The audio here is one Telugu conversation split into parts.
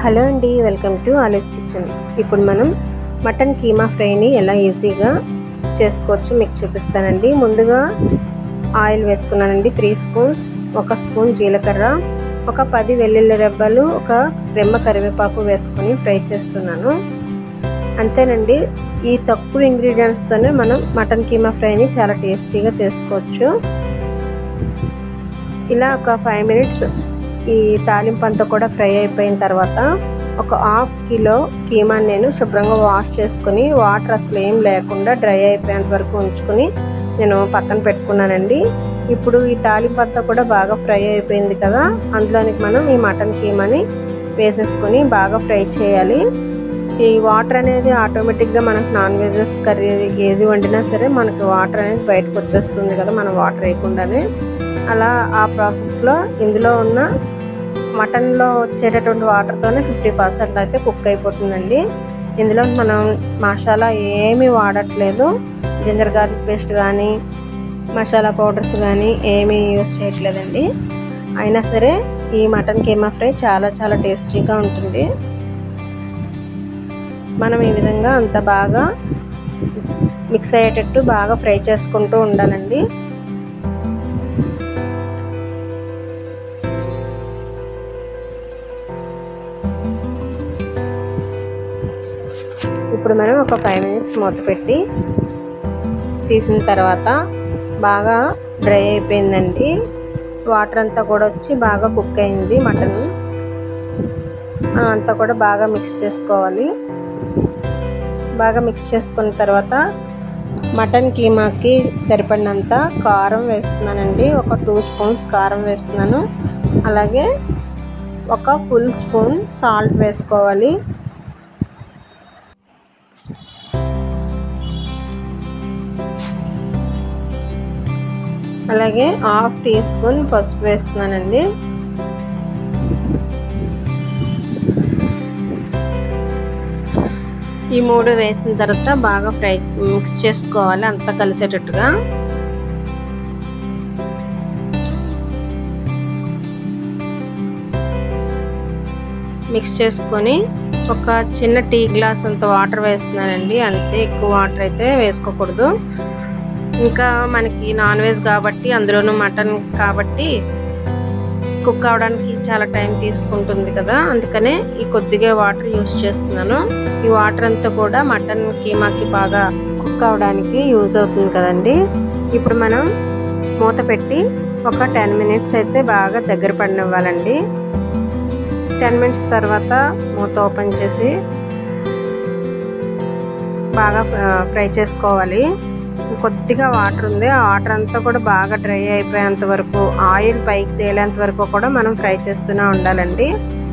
హలో అండి వెల్కమ్ టు ఆలిస్ కిచెన్ ఇప్పుడు మనం మటన్ కీమా ఫ్రైని ఎలా ఈజీగా చేసుకోవచ్చు మీకు చూపిస్తానండి ముందుగా ఆయిల్ వేసుకున్నానండి త్రీ స్పూన్స్ ఒక స్పూన్ జీలకర్ర ఒక పది వెల్లుల్లి రెబ్బలు ఒక రెమ్మ కరివేపాకు వేసుకొని ఫ్రై చేస్తున్నాను అంతేనండి ఈ తక్కువ ఇంగ్రీడియంట్స్తోనే మనం మటన్ కీమా ఫ్రైని చాలా టేస్టీగా చేసుకోవచ్చు ఇలా ఒక ఫైవ్ మినిట్స్ ఈ తాలింపు అంతా కూడా ఫ్రై అయిపోయిన తర్వాత ఒక హాఫ్ కిలో కీమాని నేను శుభ్రంగా వాష్ చేసుకుని వాటర్ అసలు ఏం లేకుండా డ్రై అయిపోయేంత వరకు ఉంచుకొని నేను పక్కన పెట్టుకున్నానండి ఇప్పుడు ఈ తాలింపు అంతా కూడా బాగా ఫ్రై అయిపోయింది కదా అందులోనికి మనం ఈ మటన్ కీమాని వేసేసుకొని బాగా ఫ్రై చేయాలి ఈ వాటర్ అనేది ఆటోమేటిక్గా మనకు నాన్ వెజెస్ కర్రీ ఏది వండినా సరే మనకి వాటర్ అనేది బయటకు వచ్చేస్తుంది కదా మనం వాటర్ వేయకుండానే అలా ఆ ప్రాసెస్లో ఇందులో ఉన్న మటన్లో వచ్చేటటువంటి వాటర్తోనే ఫిఫ్టీ పర్సెంట్ అయితే కుక్ అయిపోతుందండి ఇందులో మనం మసాలా ఏమీ వాడట్లేదు జింజర్ గార్లిక్ పేస్ట్ కానీ మసాలా పౌడర్స్ కానీ ఏమీ యూస్ చేయట్లేదండి అయినా సరే ఈ మటన్ కీమా ఫ్రై చాలా చాలా టేస్టీగా ఉంటుంది మనం ఈ విధంగా అంత బాగా మిక్స్ అయ్యేటట్టు బాగా ఫ్రై చేసుకుంటూ ఉండాలండి ఇప్పుడు మనం ఒక ఫైవ్ మినిట్స్ మూత పెట్టి తీసిన తర్వాత బాగా డ్రై అయిపోయిందండి వాటర్ అంతా కూడా వచ్చి బాగా కుక్ అయింది మటన్ అంతా కూడా బాగా మిక్స్ చేసుకోవాలి బాగా మిక్స్ చేసుకున్న తర్వాత మటన్ కీమాకి సరిపడినంత కారం వేస్తున్నానండి ఒక టూ స్పూన్స్ కారం వేస్తున్నాను అలాగే ఒక ఫుల్ స్పూన్ సాల్ట్ వేసుకోవాలి అలాగే హాఫ్ టీ స్పూన్ పసుపు వేస్తున్నానండి ఈ మూడు వేసిన తర్వాత బాగా ఫ్రై మిక్స్ చేసుకోవాలి అంతా కలిసేటట్టుగా మిక్స్ చేసుకొని ఒక చిన్న టీ గ్లాస్ అంత వాటర్ వేస్తున్నానండి అంతే ఎక్కువ వాటర్ అయితే వేసుకోకూడదు ఇంకా మనకి నాన్ వెజ్ కాబట్టి అందులోనూ మటన్ కాబట్టి కుక్ అవడానికి చాలా టైం తీసుకుంటుంది కదా అందుకనే ఈ కొద్దిగా వాటర్ యూస్ చేస్తున్నాను ఈ వాటర్ అంతా కూడా మటన్ కీమాకి బాగా కుక్ అవడానికి యూజ్ అవుతుంది కదండి ఇప్పుడు మనం మూత పెట్టి ఒక టెన్ మినిట్స్ అయితే బాగా దగ్గర పడినివ్వాలండి టెన్ మినిట్స్ తర్వాత మూత ఓపెన్ చేసి బాగా ఫ్రై చేసుకోవాలి కొద్దిగా వాటర్ ఉంది ఆ వాటర్ అంతా కూడా బాగా డ్రై అయిపోయేంత వరకు ఆయిల్ పైకి తేలేంత వరకు కూడా మనం ఫ్రై చేస్తూనే ఉండాలండి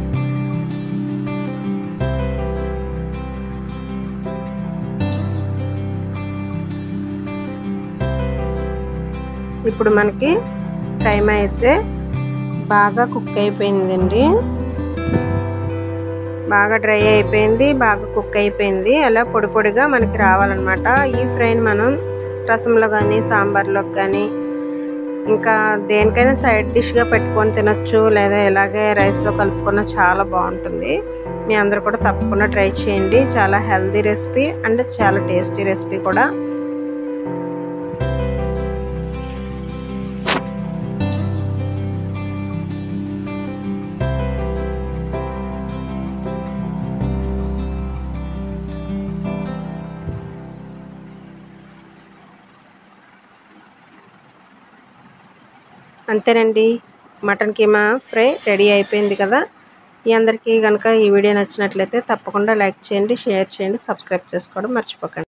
ఇప్పుడు మనకి టైం అయితే బాగా కుక్ అయిపోయిందండి బాగా డ్రై అయిపోయింది బాగా కుక్ అయిపోయింది అలా పొడి పొడిగా మనకి రావాలన్నమాట ఈ ఫ్రైని మనం రసంలో కానీ సాంబార్లోకి కానీ ఇంకా దేనికైనా సైడ్ డిష్గా పెట్టుకొని తినొచ్చు లేదా ఇలాగే రైస్లో కలుపుకున్న చాలా బాగుంటుంది మీ అందరు కూడా తప్పకుండా ట్రై చేయండి చాలా హెల్దీ రెసిపీ అండ్ చాలా టేస్టీ రెసిపీ కూడా అంతేనండి మటన్ కీమా ఫ్రై రెడీ అయిపోయింది కదా ఈ అందరికీ కనుక ఈ వీడియో నచ్చినట్లయితే తప్పకుండా లైక్ చేయండి షేర్ చేయండి సబ్స్క్రైబ్ చేసుకోవడం మర్చిపోకండి